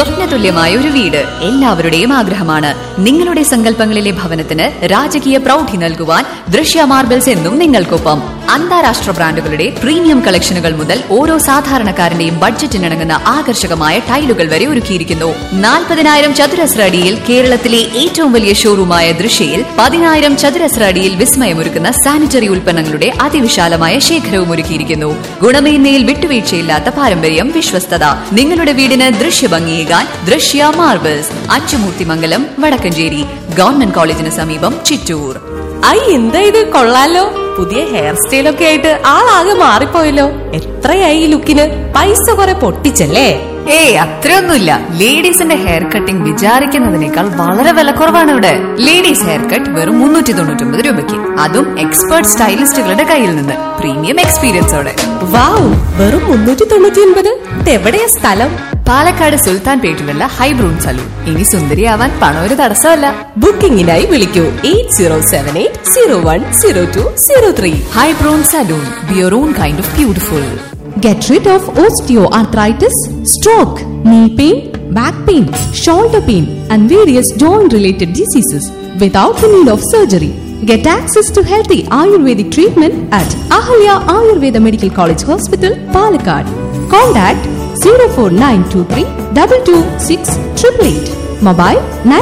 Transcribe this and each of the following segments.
സ്വപ്നതുല്യമായ ഒരു വീട് എല്ലാവരുടെയും ആഗ്രഹമാണ് നിങ്ങളുടെ സങ്കല്പങ്ങളിലെ ഭവനത്തിന് രാജകീയ പ്രൗഢി നൽകുവാൻ ദൃശ്യ മാർബിൾസ് എന്നും നിങ്ങൾക്കൊപ്പം അന്താരാഷ്ട്ര ബ്രാൻഡുകളുടെ പ്രീമിയം കളക്ഷനുകൾ മുതൽ ഓരോ സാധാരണക്കാരന്റെയും ബഡ്ജറ്റിനിണങ്ങുന്ന ആകർഷകമായ ടൈലുകൾ വരെ ഒരുക്കിയിരിക്കുന്നു നാൽപ്പതിനായിരം ചതുരശ്ര അടിയിൽ കേരളത്തിലെ ഏറ്റവും വലിയ ഷോറൂമായ ദൃശ്യയിൽ പതിനായിരം ചതുരശ്ര അടിയിൽ വിസ്മയമൊരുക്കുന്ന സാനിറ്ററി ഉൽപ്പന്നങ്ങളുടെ അതിവിശാലമായ ശേഖരവും ഒരുക്കിയിരിക്കുന്നു ഗുണമേന്മയിൽ വിട്ടുവീഴ്ചയില്ലാത്ത പാരമ്പര്യം വിശ്വസ്തത നിങ്ങളുടെ വീടിന് ദൃശ്യഭംഗിയേകാൻ ദൃശ്യ മാർബിൾസ് അച്ചുമൂർത്തിമംഗലം വടക്കഞ്ചേരി ഗവൺമെന്റ് കോളേജിന് സമീപം ചിറ്റൂർ ഐ എന്താ ഇത് കൊള്ളാലോ പുതിയ ഹെയർ സ്റ്റൈലൊക്കെ ആയിട്ട് ആളാകെ മാറിപ്പോയല്ലോ എത്രയായി ഈ ലുക്കിന് പൈസ കുറെ പൊട്ടിച്ചല്ലേ ഏയ് അത്രയൊന്നുമില്ല ലേഡീസിന്റെ ഹെയർ കട്ടിംഗ് വിചാരിക്കുന്നതിനേക്കാൾ വളരെ വിലക്കുറവാണ് ഇവിടെ ലേഡീസ് ഹെയർ കട്ട് വെറും മുന്നൂറ്റി തൊണ്ണൂറ്റി ഒമ്പത് രൂപയ്ക്ക് അതും എക്സ്പേർട്ട് സ്റ്റൈലിസ്റ്റുകളുടെ കയ്യിൽ നിന്ന് പ്രീമിയം എക്സ്പീരിയൻസോടെ വാവ് വെറും മുന്നൂറ്റി തൊണ്ണൂറ്റി ഒൻപത് ഇതെവിടെയാ സ്ഥലം പാലക്കാട് സുൽത്താൻ പേട്ടിലുള്ള ഹൈബ്രൂൺ സലൂൺ ഇനി സുന്ദരിയാവാൻ പണം ഒരു തടസ്സമല്ല ബുക്കിംഗിനായി വിളിക്കൂ eight zero seven eight zero one zero two zero three ഹൈബ്രൂൺ salon be your own kind of beautiful Get rid of osteoarthritis, stroke, knee pain, back pain, shoulder pain, and various joint related diseases without the need of surgery. Get access to healthy Ayurvedic treatment at Ahalya Ayurveda Medical College Hospital, Palakkad. Contact 04923 226 888. Mobile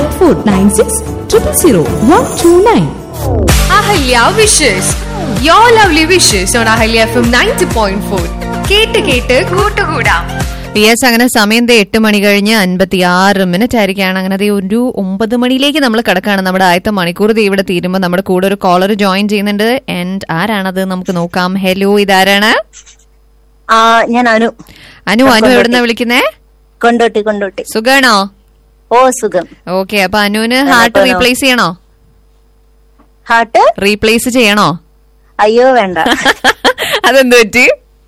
9496 000 129. Ahalya wishes you lovely wishes on Ahalya F M ninety point four കേട്ട് കേട്ട് കൂട്ടുകൂടാം yes അങ്ങനെ സമയം ദേ എട്ട് മണി കഴിഞ്ഞ് അൻപത്തി ആറ് minute ആയിരിക്കാണ് അങ്ങനെ ദേ ഒരു ഒമ്പത് മണിയിലേക്ക് നമ്മൾ കിടക്കാണ് നമ്മുടെ ആദ്യത്തെ മണിക്കൂർ ദേ ഇവിടെ തീരുമ്പോൾ നമ്മുടെ കൂടെ ഒരു കോളർ ജോയിൻ ചെയ്യുന്നുണ്ട് ആൻഡ് ആരാണത് നമുക്ക് നോക്കാം ഹലോ ഇതാരാണ് ആ ഞാൻ അനു അനു അനു എവിടുന്ന വിളിക്കുന്നേ കൊണ്ടോട്ടി കൊണ്ടോട്ടി സുഖാണോ ഓ സുഖം ഓക്കെ അപ്പൊ അനുവിന് ഹാർട്ട് സുഖാണോ? റീപ്ലേസ് ചെയ്യണോ ഹാർട്ട് റീപ്ലേസ് ചെയ്യണോ അയ്യോ വേണ്ട അതെന്ത് പറ്റി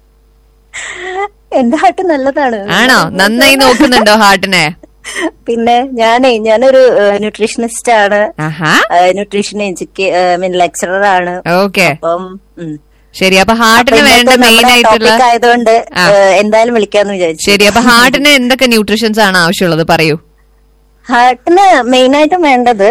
എന്റെ ഹാർട്ട് നല്ലതാണ് ആണോ നന്നായി നോക്കുന്നുണ്ടോ ഹാർട്ടിനെ പിന്നെ ഞാനേ ഞാനൊരു ന്യൂട്രീഷനിസ്റ്റ് ആണ് ആഹാ ന്യൂട്രീഷൻ മീൻ ലെക്ചറർ ആണ് ഓക്കെ അപ്പം ഉം. ശരി അപ്പൊ അപ്പൊ ഹാർട്ടിന് ഇന്നത്തെ വേണ്ട മെയിൻ നമ്മുടെ ആയിട്ടുള്ള topic ആയതുകൊണ്ട് ആ. ഏ, എന്തായാലും വിളിക്കാന്ന് വിചാരിച്ചു ശരി അപ്പൊ ഹാർട്ടിന് എന്തൊക്കെ ന്യൂട്രീഷൻസ് ആണ് ആവശ്യമുള്ളത് പറയൂ ഹാർട്ടിന് മെയിൻ ആയിട്ടും വേണ്ടത്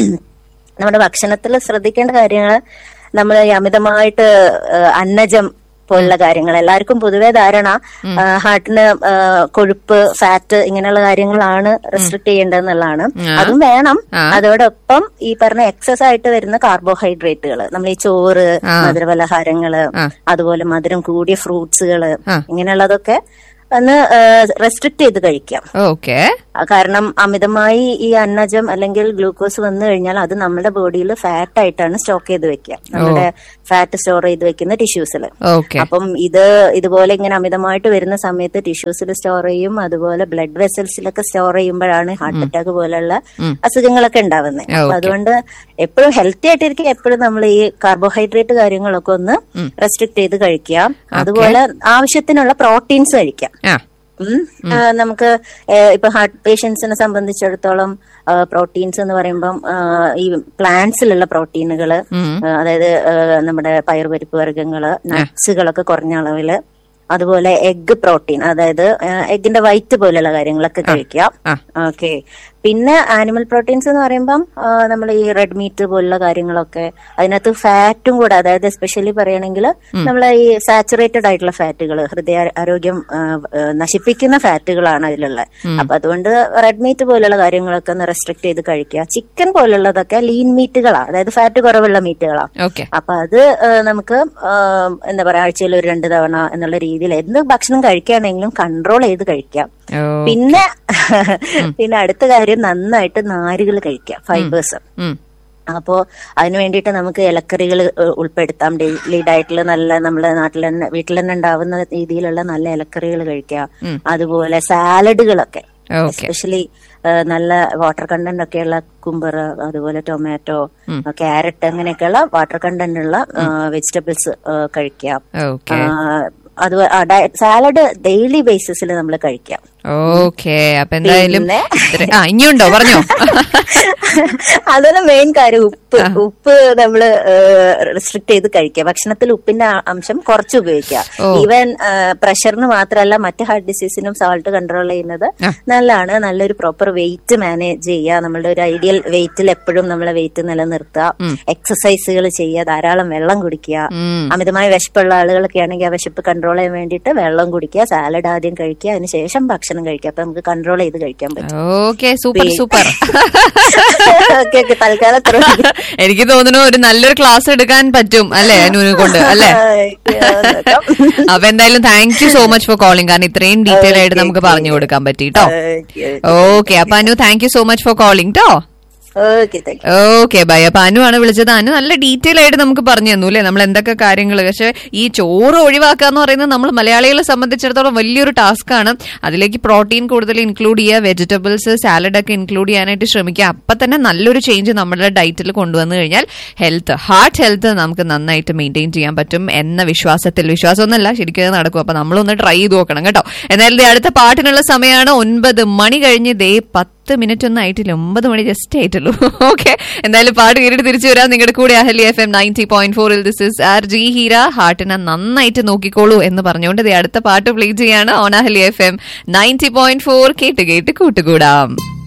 നമ്മുടെ ഭക്ഷണത്തിൽ ശ്രദ്ധിക്കേണ്ട കാര്യങ്ങൾ നമ്മൾ അമിതമായിട്ട് ഏഹ്, അന്നജം പോലുള്ള കാര്യങ്ങൾ എല്ലാവർക്കും പൊതുവെ ധാരണ ആ, ഹാർട്ടിന് ആ, കൊഴുപ്പ് ഫാറ്റ് ഇങ്ങനെയുള്ള കാര്യങ്ങളാണ് റെസ്ട്രിക്ട് ചെയ്യേണ്ടതെന്നുള്ളതാണ് അതും വേണം അതോടൊപ്പം ഈ പറഞ്ഞ എക്സസ് ആയിട്ട് വരുന്ന കാർബോഹൈഡ്രേറ്റുകൾ നമ്മൾ ഈ ചോറ് മധുരപലഹാരങ്ങള് അതുപോലെ മധുരം കൂടിയ ഫ്രൂട്ട്സുകള് ഇങ്ങനെയുള്ളതൊക്കെ ഒന്ന് റെസ്ട്രിക്ട് ചെയ്ത് കഴിക്കാം ഓക്കെ ആ, കാരണം അമിതമായി ഈ അന്നജം അല്ലെങ്കിൽ ഗ്ലൂക്കോസ് വന്നു കഴിഞ്ഞാൽ അത് നമ്മുടെ ബോഡിയിൽ ഫാറ്റ് ആയിട്ടാണ് സ്റ്റോക്ക് ചെയ്ത് വെക്കുക നമ്മുടെ ഫാറ്റ് സ്റ്റോർ ചെയ്ത് വെക്കുന്ന ടിഷ്യൂസിൽ ഓക്കെ അപ്പം ഇത് ഇതുപോലെ ഇങ്ങനെ അമിതമായിട്ട് വരുന്ന സമയത്ത് ടിഷ്യൂസിൽ സ്റ്റോർ ചെയ്യും അതുപോലെ ബ്ലഡ് വെസൽസിലൊക്കെ സ്റ്റോർ ചെയ്യുമ്പോഴാണ് ഹാർട്ട് അറ്റാക്ക് പോലുള്ള അസുഖങ്ങളൊക്കെ ഉണ്ടാവുന്നത് അപ്പൊ അതുകൊണ്ട് എപ്പോഴും ഹെൽത്തി ആയിട്ടിരിക്കും എപ്പോഴും നമ്മൾ ഈ കാർബോഹൈഡ്രേറ്റ് കാര്യങ്ങളൊക്കെ ഒന്ന് റെസ്ട്രിക്ട് ചെയ്ത് കഴിക്കാം അതുപോലെ ആവശ്യത്തിനുള്ള പ്രോട്ടീൻസ് കഴിക്കാം ആ ഉം. ആ, നമുക്ക് ഏ, ഇപ്പൊ ഹാർട്ട് പേഷ്യൻസിനെ സംബന്ധിച്ചിടത്തോളം പ്രോട്ടീൻസ് എന്ന് പറയുമ്പം ആ, ഈ പ്ലാന്റ്സിലുള്ള പ്രോട്ടീനുകള് ആ, അതായത് ആ, നമ്മുടെ പയറുപരിപ്പ് വർഗ്ഗങ്ങള് നട്സുകളൊക്കെ കുറഞ്ഞ അളവില് അതുപോലെ എഗ് പ്രോട്ടീൻ അതായത് എഗിന്റെ വൈറ്റ് പോലെയുള്ള കാര്യങ്ങളൊക്കെ കഴിക്കാം ഓക്കെ പിന്നെ ആനിമൽ പ്രോട്ടീൻസ് എന്ന് പറയുമ്പം നമ്മൾ ഈ റെഡ് മീറ്റ് പോലുള്ള കാര്യങ്ങളൊക്കെ അതിനകത്ത് ഫാറ്റും കൂടെ അതായത് എസ്പെഷ്യലി പറയുകയാണെങ്കിൽ നമ്മൾ ഈ സാച്ചുറേറ്റഡ് ആയിട്ടുള്ള ഫാറ്റുകൾ ഹൃദയ ആരോഗ്യം ആ, ആ, നശിപ്പിക്കുന്ന ഫാറ്റുകളാണ് അതിലുള്ളത് അപ്പൊ അതുകൊണ്ട് റെഡ് മീറ്റ് പോലുള്ള കാര്യങ്ങളൊക്കെ ഒന്ന് റെസ്ട്രിക്ട് ചെയ്ത് കഴിക്കുക ചിക്കൻ പോലുള്ളതൊക്കെ ലീൻ മീറ്റുകളാണ് അതായത് ഫാറ്റ് കുറവുള്ള മീറ്റുകളാണ് ഓക്കെ അപ്പൊ അത് ആ, നമുക്ക് ആ, എന്താ പറയാ ആഴ്ചയിൽ ഒരു രണ്ട് തവണ എന്നുള്ള രീതിയിൽ എന്ത് ഭക്ഷണം കഴിക്കുകയാണെങ്കിലും കൺട്രോൾ ചെയ്ത് കഴിക്കാം ഓ പിന്നെ പിന്നെ അടുത്ത കാര്യം നന്നായിട്ട് നാരുകൾ കഴിക്കാം ഫൈബേഴ്സ് ഉം. അപ്പോ അതിന് വേണ്ടിയിട്ട് നമുക്ക് ഇലക്കറികൾ ഉൾപ്പെടുത്താം ഡെയിലി ഡയറ്റിൽ നല്ല നമ്മുടെ നാട്ടിൽ തന്നെ വീട്ടിൽ തന്നെ ഉണ്ടാവുന്ന രീതിയിലുള്ള നല്ല ഇലക്കറികൾ കഴിക്കാം അതുപോലെ സാലഡുകളൊക്കെ ഓക്കെ എസ്പെഷ്യലി നല്ല വാട്ടർ കണ്ടന്റ് ഒക്കെയുള്ള കുമ്പർ അതുപോലെ ടൊമാറ്റോ ക്യാരറ്റ് അങ്ങനെയൊക്കെയുള്ള വാട്ടർ കണ്ടന്റ് ഉള്ള വെജിറ്റബിൾസ് കഴിക്കാം ഓക്കെ ആ, അത് സാലഡ് ഡെയിലി ബേസിസിൽ നമ്മൾ കഴിക്കാം ഓക്കെ അപ്പൊ എന്തായാലും പിന്നെ? ഇത്ര- ആ ഇനിയുണ്ടോ പറഞ്ഞോ അതാണ് മെയിൻ കാര്യം ഉപ്പ് ഉപ്പ് നമ്മള് റെസ്ട്രിക്ട് ചെയ്ത് കഴിക്കുക ഭക്ഷണത്തിൽ ഉപ്പിന്റെ ആ- അംശം കുറച്ച് ഉപയോഗിക്കുക ഓ. ഈവൻ പ്രഷറിന് മാത്രമല്ല മറ്റ് ഹാർട്ട് ഡിസീസിനും സാൾട്ട് കൺട്രോൾ ചെയ്യുന്നത് ആ. നല്ലതാണ് നല്ലൊരു പ്രോപ്പർ വെയിറ്റ് മാനേജ് ചെയ്യുക നമ്മളുടെ ഒരു ഐഡിയൽ വെയിറ്റിൽ എപ്പോഴും നമ്മളെ വെയിറ്റ് നിലനിർത്തുക എക്സസൈസുകൾ ചെയ്യുക ധാരാളം വെള്ളം കുടിക്കുക ഉം. അമിതമായ വിശപ്പുള്ള ആളുകളൊക്കെ ആണെങ്കിൽ ആ വിശപ്പ് കൺട്രോൾ ചെയ്യാൻ വേണ്ടിയിട്ട് വെള്ളം കുടിക്കുക സാലഡ് ആദ്യം കഴിക്കുക അതിനുശേഷം ഭക്ഷണം കഴിക്കുക അപ്പൊ നമുക്ക് കൺട്രോൾ ചെയ്ത് കഴിക്കാൻ പറ്റും okay super super okay okay തൽക്കാലം അത്ര മതി. എനിക്ക് തോന്നുന്നു ഒരു നല്ലൊരു ക്ലാസ് എടുക്കാൻ പറ്റും അല്ലെ അനുവിനെ കൊണ്ട് അല്ലെ നോക്കാം. അപ്പൊ എന്തായാലും thank you so much for calling കാരണം ഇത്രയും ഡീറ്റെയിൽ ആയിട്ട് Okay, നമുക്ക് okay. പറഞ്ഞു കൊടുക്കാൻ പറ്റി കേട്ടോ Okay, ഓക്കെ അപ്പൊ Anu thank you so much for calling കേട്ടോ ഓക്കെ താങ്ക് ഓക്കെ ബൈ അപ്പൊ അനു ആണ് വിളിച്ചത് അനു നല്ല ഡീറ്റെയിൽ ആയിട്ട് നമുക്ക് പറഞ്ഞു തന്നു അല്ലേ നമ്മൾ എന്തൊക്കെ കാര്യങ്ങൾ പക്ഷെ ഈ ചോറ് ഒഴിവാക്കുക എന്ന് പറയുന്നത് നമ്മൾ മലയാളികളെ സംബന്ധിച്ചിടത്തോളം വലിയൊരു ടാസ്ക് ആണ് അതിലേക്ക് പ്രോട്ടീൻ കൂടുതൽ ഇൻക്ലൂഡ് ചെയ്യുക വെജിറ്റബിൾസ് സാലഡ് ഒക്കെ ഇൻക്ലൂഡ് ചെയ്യാനായിട്ട് ശ്രമിക്കുക അപ്പൊ തന്നെ നല്ലൊരു ചേഞ്ച് നമ്മുടെ ഡയറ്റിൽ കൊണ്ടുവന്നു കഴിഞ്ഞാൽ ഹെൽത്ത് ഹാർട്ട് ഹെൽത്ത് നമുക്ക് നന്നായിട്ട് മെയിൻറ്റെയിൻ ചെയ്യാൻ പറ്റും എന്ന വിശ്വാസത്തിൽ വിശ്വാസമൊന്നുമല്ല ശരിക്കും അത് നടക്കും അപ്പൊ നമ്മളൊന്ന് ട്രൈ ചെയ്ത് നോക്കണം കേട്ടോ എന്നാലും ദേ അടുത്ത പാട്ടിനുള്ള സമയമാണ് ഒൻപത് മണി കഴിഞ്ഞ് ദേ പത്ത് മിനിറ്റ് ഒന്നും ആയിട്ടില്ല ഒമ്പത് മണി ജസ്റ്റ് ആയിട്ടുള്ളൂ ഓക്കെ എന്തായാലും പാട്ട് കേട്ടിട്ട് തിരിച്ചു വരാം നിങ്ങളുടെ കൂടെ Ahalya F M ninety point ഫോറിൽ this is R G Heera ഹാർട്ടിനെ നന്നായിട്ട് നോക്കിക്കോളൂ എന്ന് പറഞ്ഞുകൊണ്ട് ദേ അടുത്ത പാട്ട് പ്ലേ ചെയ്യാണ് on Ahalya F M ninety point four കേട്ട് കേട്ട് കൂട്ടുകൂടാം